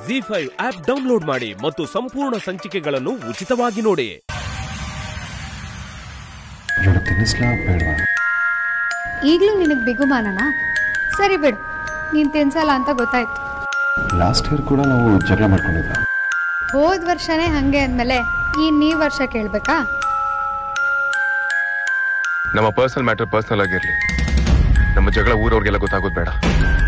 G five app download ಮಾಡಿ ಮತ್ತು ಸಂಪೂರ್ಣ ಸಂಚಿಕೆಗಳನ್ನು ಉಚಿತವಾಗಿ ನೋಡಿ ಇವಳು ತಿನ್ನಿಸ್ಲಾ ಬೇಡವಾ ಈಗಲೂ ನಿನಗೆ ಬಿಗುಮಾನನಾ ಸರಿ ಬಿಡು ನೀನು ತಿನ್ಸಲ್ಲ ಅಂತ ಗೊತ್ತಾಯ್ತು ಲಾಸ್ಟ್ ಇಯರ್ ಕೂಡ ನಾವು ಜಗಳ ಮಾಡ್ಕೊಂಡಿದ್ದ ಹೋದ ವರ್ಷನೇ ಹಾಗೆ ಅಂದಮೇಲೆ ಈ ನೀ ವರ್ಷ ಕೇಳಬೇಕಾ ನಮ್ಮ ಪರ್ಸನಲ್ ಮ್ಯಾಟರ್ ಪರ್ಸನಲ್ ಆಗಿರ್ಲಿ ನಮ್ಮ ಜಗಳ ಊರವ್ರಿಗೆಲ್ಲ ಗೊತ್ತಾಗೋದು ಬೇಡ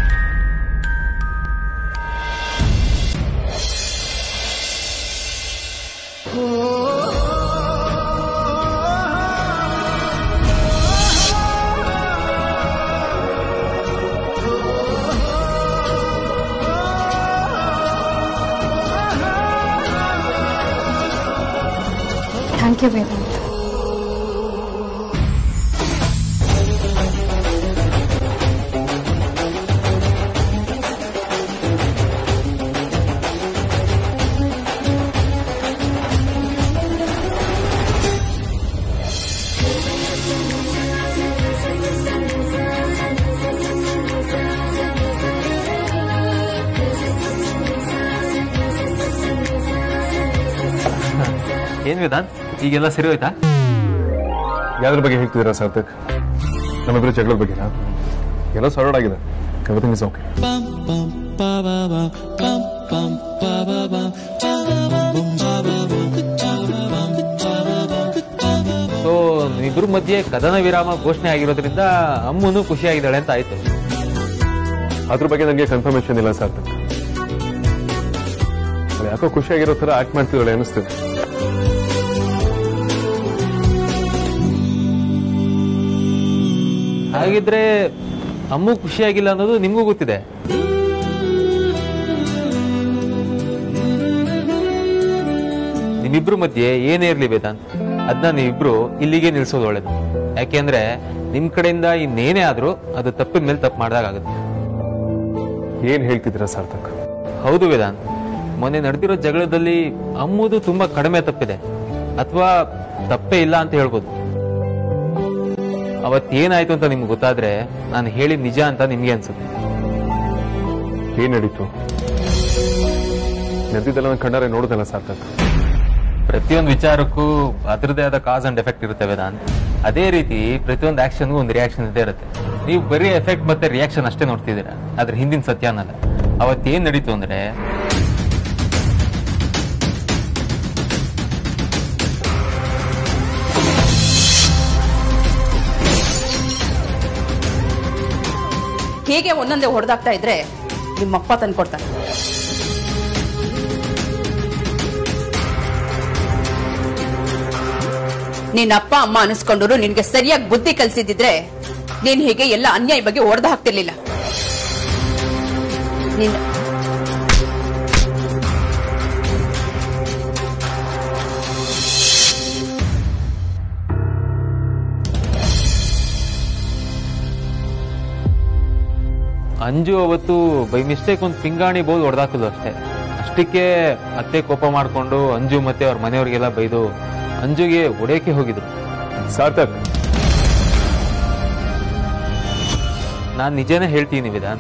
ಥ್ಯಾಂಕ್ ಯು ವೇದಾಂತ್ ಏನ್ ವೇದಾಂತ್ ಈಗೆಲ್ಲ ಸರಿ ಹೋಯ್ತಾ ಯಾವ್ದ್ರ ಬಗ್ಗೆ ಹೇಳ್ತಿದ್ದೀರಾ ಸಾರ್ಥಕ್ ನಮ್ಮಿಬ್ಬರು ಜಗಳದ ಬಗ್ಗೆನಾ ಎಲ್ಲ ಸಾರ್ಟ್ ಆಗಿದೆ ಎವ್ರಿಥಿಂಗ್ ಇಸ್ ಓಕೆ ಸೊ ಇಬ್ರ ಮಧ್ಯೆ ಕದನ ವಿರಾಮ ಘೋಷಣೆ ಆಗಿರೋದ್ರಿಂದ ಅಮ್ಮನು ಖುಷಿಯಾಗಿದ್ದಾಳೆ ಅಂತ ಆಯ್ತು ಅದ್ರ ಬಗ್ಗೆ ನನಗೆ ಕನ್ಫರ್ಮೇಶನ್ ಇಲ್ಲ ಸಾರ್ಥಕ್ ಅವ್ಳು ಯಾಕೋ ಖುಷಿಯಾಗಿರೋ ಥರ ಆಕ್ಟ್ ಮಾಡ್ತಿದ್ದಾಳೆ ಅನಿಸ್ತಿದೆ ಹಾಗಿದ್ರೆ ಅಮ್ಮು ಖುಷಿಯಾಗಿಲ್ಲ ಅನ್ನೋದು ನಿಮ್ಗೂ ಗೊತ್ತಿದೆ ನಿಮ್ಮಿಬ್ರ ಮಧ್ಯೆ ಏನೇ ಇರ್ಲಿ ವೇದಾಂತ್ ಅದನ್ನ ನೀವಿಬ್ರು ಇಲ್ಲಿಗೆ ನಿಲ್ಸೋದು ಒಳ್ಳೇದು ಯಾಕೆಂದ್ರೆ ನಿಮ್ ಕಡೆಯಿಂದ ಇನ್ನೇನೇ ಆದ್ರೂ ಅದು ತಪ್ಪಿದ ಮೇಲೆ ತಪ್ಪು ಮಾಡ್ದಾಗ ಆಗುತ್ತೆ ಏನ್ ಹೇಳ್ತಿದ್ದೀರಾ ಸಾರ್ಥಕ್ ಹೌದು ವೇದಾಂತ್ ಮೊನ್ನೆ ನಡೆದಿರೋ ಜಗಳದಲ್ಲಿ ಅಮ್ಮುದು ತುಂಬಾ ಕಡಿಮೆ ತಪ್ಪಿದೆ ಅಥವಾ ತಪ್ಪೇ ಇಲ್ಲ ಅಂತ ಹೇಳ್ಬೋದು ಅವತ್ತೇನಾಯ್ತು ಅಂತ ನಿಮ್ಗೆ ಗೊತ್ತಾದ್ರೆ ನಾನು ಹೇಳಿದ ನಿಜ ಅಂತ ನಿಮ್ಗೆ ಅನ್ಸುತ್ತೆ ಏನ್ ನಡೀತು ನಡೆದಿದ್ದೆಲ್ಲ ನನ್ನ ಕಣ್ಣಾರೆ ನೋಡುದಲ್ಲ ಸಾರ್ಥಕ್ ಪ್ರತಿಯೊಂದು ವಿಚಾರಕ್ಕೂ ಅದರದೇ ಆದ ಕಾಸ್ ಅಂಡ್ ಎಫೆಕ್ಟ್ ಇರುತ್ತೆ ವೇದಾಂತ್ ಅದೇ ರೀತಿ ಪ್ರತಿಯೊಂದು ಆಕ್ಷನ್ಗೂ ಒಂದು ರಿಯಾಕ್ಷನ್ ಇದ್ದೇ ಇರುತ್ತೆ ನೀವು ಬರೀ ಎಫೆಕ್ಟ್ ಮತ್ತೆ ರಿಯಾಕ್ಷನ್ ಅಷ್ಟೇ ನೋಡ್ತಿದ್ದೀರಾ ಅದ್ರ ಹಿಂದಿನ ಸತ್ಯ ಅನ್ನಲ್ಲ ಅವತ್ತೇನ್ ನಡೀತು ಅಂದ್ರೆ ಹೀಗೆ ಒಂದೊಂದೇ ಹೊಡೆದಾಗ್ತಾ ಇದ್ರೆ ನಿಮ್ಮಪ್ಪ ತಂದ್ಕೊಡ್ತಾನೆ ನಿನ್ನ ಅಪ್ಪ ಅಮ್ಮ ಅನಿಸ್ಕೊಂಡ್ರು ನಿನ್ಗೆ ಸರಿಯಾಗಿ ಬುದ್ಧಿ ಕಲಿಸಿದ್ರೆ ನೀನ್ ಹೀಗೆ ಎಲ್ಲ ಅನ್ಯಾಯ ಬಗ್ಗೆ ಹೊಡೆದು ಹಾಕ್ತಿರ್ಲಿಲ್ಲ ನೀನ್ ಅಂಜು ಅವತ್ತು ಬೈ ಮಿಸ್ಟೇಕ್ ಒಂದು ಪಿಂಗಾಣಿ ಬೋದು ಹೊಡೆದಾಕಲು ಅಷ್ಟೇ ಅಷ್ಟಕ್ಕೆ ಅತ್ತೆ ಕೋಪ ಮಾಡ್ಕೊಂಡು ಅಂಜು ಮತ್ತೆ ಅವ್ರ ಮನೆಯವ್ರಿಗೆಲ್ಲ ಬೈದು ಅಂಜುಗೆ ಹೊಡೆಯಕ್ಕೆ ಹೋಗಿದ್ರು ಸಾರ್ಥಕ್ ನಾನ್ ನಿಜನೇ ಹೇಳ್ತೀನಿ ವಿಧಾನ್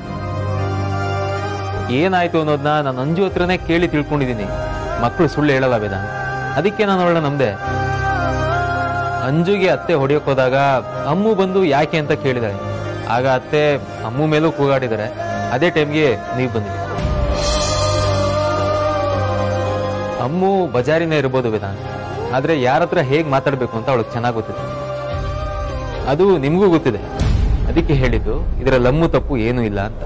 ಏನಾಯ್ತು ಅನ್ನೋದನ್ನ ನಾನು ಅಂಜು ಹತ್ರನೇ ಕೇಳಿ ತಿಳ್ಕೊಂಡಿದ್ದೀನಿ ಮಕ್ಕಳು ಸುಳ್ಳು ಹೇಳಲ್ಲ ವಿಧಾನ್ ಅದಕ್ಕೆ ನಾನು ಅವಳನ್ನ ನಂಬ್ದೆ ಅಂಜುಗೆ ಅತ್ತೆ ಹೊಡೆಯಕ್ ಹೋದಾಗ ಅಮ್ಮು ಬಂದು ಯಾಕೆ ಅಂತ ಕೇಳಿದಾಳೆ ಆಗ ಅತ್ತೆ ಅಮ್ಮು ಮೇಲೂ ಕೂಗಾಡಿದ್ದಾರೆ ಅದೇ ಟೈಮ್ಗೆ ನೀವು ಬಂದಿದ್ದೀರಿ ಅಮ್ಮು ಬಜಾರಿನೇ ಇರ್ಬೋದು ವಿಧಾನ್ ಆದ್ರೆ ಯಾರ ಹತ್ರ ಹೇಗ್ ಮಾತಾಡ್ಬೇಕು ಅಂತ ಅವಳಿಗೆ ಚೆನ್ನಾಗಿ ಗೊತ್ತಿದೆ ಅದು ನಿಮಗೂ ಗೊತ್ತಿದೆ ಅದಕ್ಕೆ ಹೇಳಿದ್ದು ಇದರ ಲಮ್ಮು ತಪ್ಪು ಏನೂ ಇಲ್ಲ ಅಂತ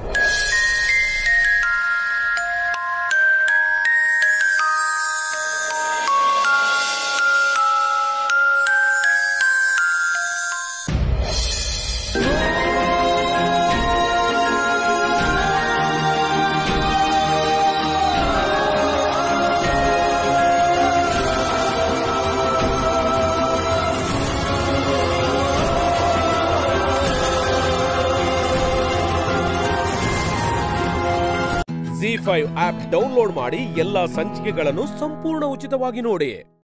ಜಿ ಫೈವ್ ಆಪ್ ಡೌನ್ಲೋಡ್ ಮಾಡಿ ಎಲ್ಲಾ ಸಂಚಿಕೆಗಳನ್ನು ಸಂಪೂರ್ಣ ಉಚಿತವಾಗಿ ನೋಡಿ